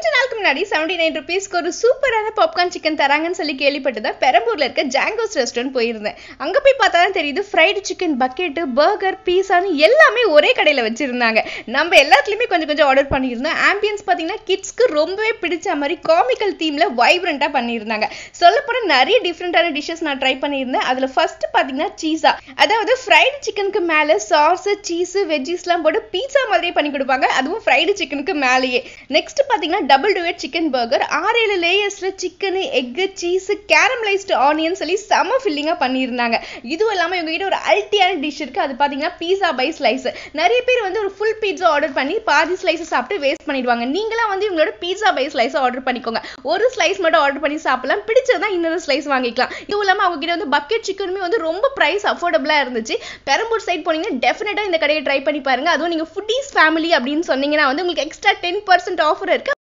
கொஞ்ச நாளுக்கு முன்னாடி செவன்டி நைன் ருபீஸ்க்கு ஒரு சூப்பரான பாப்கார்ன் சிக்கன் தராங்கன்னு சொல்லி கேள்விப்பட்டு தான் பெரம்பூர்ல இருக்க ஜாங்கோஸ் ரெஸ்டாரண்ட் போயிருந்தேன் அங்க போய் பார்த்தா தான் தெரியுது ஃப்ரைடு சிக்கன் பக்கெட்டு பர்கர் பீஸான்னு எல்லாமே ஒரே கடையில வச்சிருந்தாங்க நம்ம எல்லாத்துலயுமே கொஞ்சம் கொஞ்சம் ஆர்டர் பண்ணியிருந்தோம் ஆம்பியன்ஸ் பார்த்தீங்கன்னா கிட்ஸ்க்கு ரொம்பவே பிடிச்ச மாதிரி காமிக்கல் தீம்ல வைப்ரண்டா பண்ணியிருந்தாங்க சொல்லப்போனால் நிறைய டிஃப்ரெண்டான டிஷ்ஷஸ் நான் ட்ரை பண்ணியிருந்தேன் அதுல ஃபர்ஸ்ட் பார்த்தீங்கன்னா சீஸா அதாவது ஃப்ரைடு சிக்கனுக்கு மேல சாஸ் சீஸ் வெஜ்ஜீஸ்லாம் போட்டு பீஸா மாதிரியே பண்ணி கொடுப்பாங்க அதுவும் ஃப்ரைடு சிக்கனுக்கு மேலேயே நெக்ஸ்ட் பார்த்தீங்கன்னா டபுள் டுவேட் சிக்கன் பர்கர் ஆறு ஏழு லேயர்ஸ்ல chicken egg cheese caramelised onion சொல்லி செம ஃபில்லிங்காக பண்ணியிருந்தாங்க இதுவும் இல்லாமல் இவங்ககிட்ட ஒரு அல்ட்டியான டிஷ் இருக்கு அது பார்த்தீங்கன்னா பீஸா பை ஸ்லைஸ் நிறைய பேர் வந்து ஒரு ஃபுல் பீட்சா ஆர்டர் பண்ணி பாதி ஸ்லைஸ் சாப்பிட்டு வேஸ்ட் பண்ணிடுவாங்க நீங்களாம் வந்து இவங்களோட பீஸா பை ஸ்லைஸ் ஆர்டர் பண்ணிக்கோங்க ஒரு ஸ்லைஸ் மட்டும் ஆர்டர் பண்ணி சாப்பிடலாம் பிடிச்சதா இன்னொரு ஸ்லைஸ் வாங்கிக்கலாம் இதுவும் இல்லாமல் அவங்க கிட்ட வந்து பக்கெட் சிக்கனுமே வந்து ரொம்ப ப்ரைஸ் அஃபோர்டபுளாக இருந்துச்சு பெரம்பூர் சைட் போனீங்கன்னா டெஃபினட்டாக இந்த கடையை ட்ரை பண்ணி பாருங்க அதுவும் நீங்கள் ஃபுட்டீஸ் ஃபேமிலி அப்படின்னு சொன்னீங்கன்னா வந்து உங்களுக்கு எக்ஸ்ட்ரா டென் பர்சன்ட் ஆஃபர் இருக்கு